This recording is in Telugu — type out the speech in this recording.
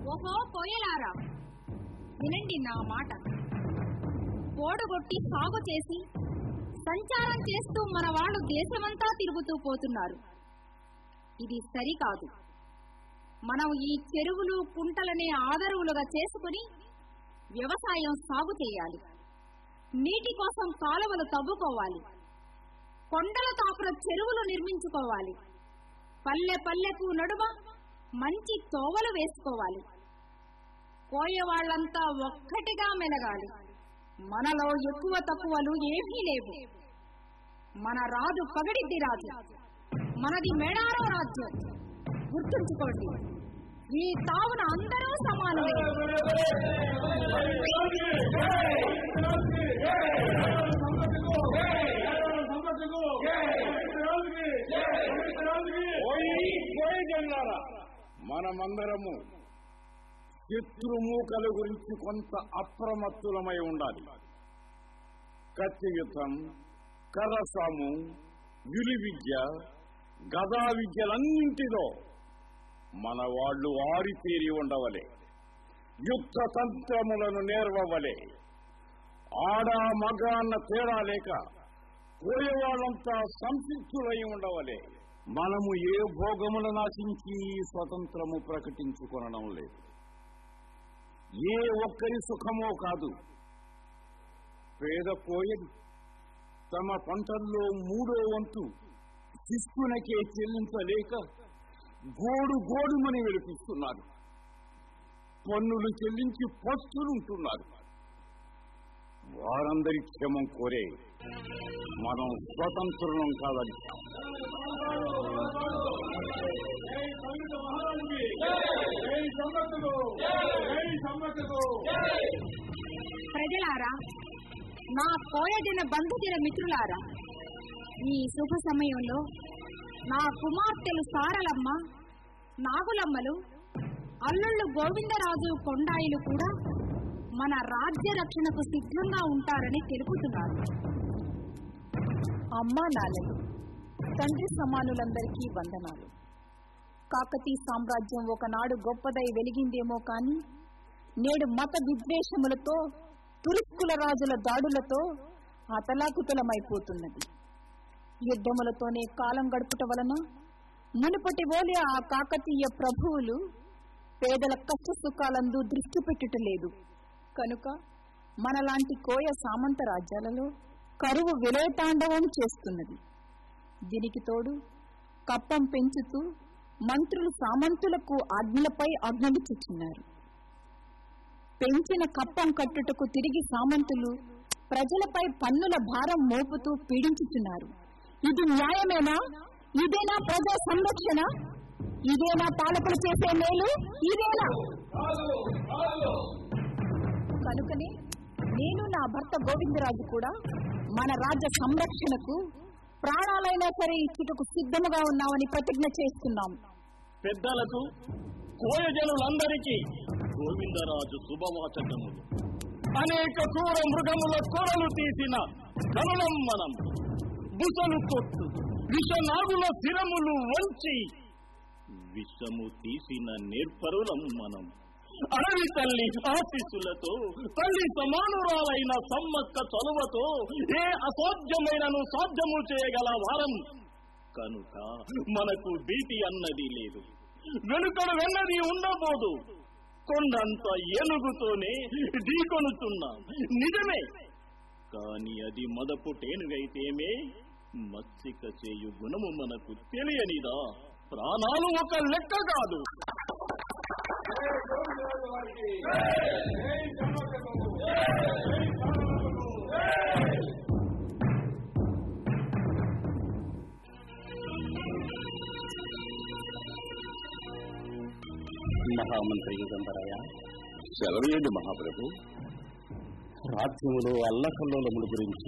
ఓహో కోయలారా వినండి నా మాట పోడుగొట్టి సాగు చేసి సంచారం చేస్తూ మన వాళ్ళు దేశమంతా తిరుగుతూ పోతున్నారు ఇది సరికాదు మనం ఈ చెరువులు కుంటలనే ఆదరువులుగా చేసుకుని వ్యవసాయం సాగు చేయాలి నీటి కోసం కాలువలు తవ్వుకోవాలి కొండల తాపుల చెరువులు నిర్మించుకోవాలి పల్లె పల్లెకు నడుమ మంచి తోవలు వేసుకోవాలి కోయవాళ్లంతా ఒక్కటిగా మెలగాలి మనలో ఎక్కువ తక్కువలు ఏమీ లేవు మన రాజు పగడిద్ది రాజు మనది మేడారో రాజ్యం గుర్తుంచుకోండి ఈ తావున అందరూ సమానమే మనమందరము శత్రుమూకల గురించి కొంత అప్రమత్తులమై ఉండాలి కత్తి యుద్ధం కర్రసాము విలు విద్య గదా విద్యలన్నింటిలో మన వాళ్ళు ఆరితేరి ఉండవలే యుద్ధ తంత్రములను నేర్వవలే ఆడ మగ అన్న తేడా లేక పోయేవాళ్ళంతా సంసిద్ధులై ఉండవలే మనము ఏ భోగములను నాశించి స్వతంత్రము ప్రకటించుకొనడం లేదు ఏ ఒక్కరి సుఖమో కాదు పేద కోయలు తమ పంటల్లో మూడో వంతు శిస్తునకే చెల్లించలేక గోడు గోడుమని వెలిపిస్తున్నారు పన్నులు చెల్లించి పస్తులుంటున్నారు వారందరి క్షేమం కోరే మనం స్వతంత్రం కాదని ప్రజలారా నా కోయదిన బంధుదిన మిత్రులారా ఈ శుభ సమయంలో నా కుమార్తెలు సారలమ్మ నాగులమ్మలు అల్లుళ్ళు గోవిందరాజు కొండాయిలు కూడా మన రాజ్య రక్షణకు సిద్ధంగా ఉంటారని తెలుపుతున్నారు అమ్మా నాన్నలు తండ్రి సమానులందరికీ వందనాలు కాకతీ సామ్రాజ్యం ఒకనాడు గొప్పదై వెలిగిందేమో కాని నేడు మత విద్వేషములతో తురుక్కుల రాజుల దాడులతో అతలాకుతలమైపోతున్నది యుద్ధములతోనే కాలం గడుపుట వలన మునుపటి ఓలే ఆ కాకతీయ ప్రభువులు పేదల కష్ట సుఖాలందు దృష్టి పెట్టుటలేదు కనుక మనలాంటి కోయ సామంత రాజ్యాలలో కరువు విలయతాండవం చేస్తున్నది దీనికి తోడు కప్పం పెంచుతూ మంత్రులు సామంతులకు ఆజ్ఞలపై ఆజ్ఞలు చుచున్నారు పెంచిన కప్పం కట్టుటకు తిరిగి సామంతులు ప్రజలపై పన్నుల భారం మోపుతూ పీడించుతున్నారు ఇది న్యాయమేనా ఇదేనా ప్రజా సంరక్షణ ఇదేనా పాలకులు చేసే మేలు ఇదేనా కనుకనే నేను నా భర్త గోవిందరాజు కూడా మన రాజ్య సంరక్షణకు ప్రాణాలైనా సరే ఇచ్చుటకు సిద్ధముగా ఉన్నామని ప్రతిజ్ఞ చేస్తున్నాం పెద్దలకు కోయజనులందరికీ గోవిందరాజు శుభవాచకములు అనేక క్రూర మృగముల కొరలు తీసిన గమనం మనం బుసలు కొట్టు విషనాగుల శిరములు వంచి విషము తీసిన నేర్పరులం మనం అడవి తల్లి ఆశీస్సులతో తల్లి సమానురాలైన సమ్మక్క చొలవతో ఏ అసాధ్యమైనను సాధ్యము చేయగల వారం కనుక మనకు భీతి అన్నది లేదు వెనుకడు వెన్నది ఉండబోదు కొండంత ఏనుగుతోనే ఢీకొనుతున్నా నిజమే కాని అది మదపు టేనుగైతేమే మత్సిక చేయు గుణము మనకు తెలియనిదా ప్రాణాలు ఒక లెక్క కాదు మహామంత్రి యుగంధరయ్య సెలవేయండి మహాప్రభు రాజ్యములో అల్లకల్లోలముల గురించి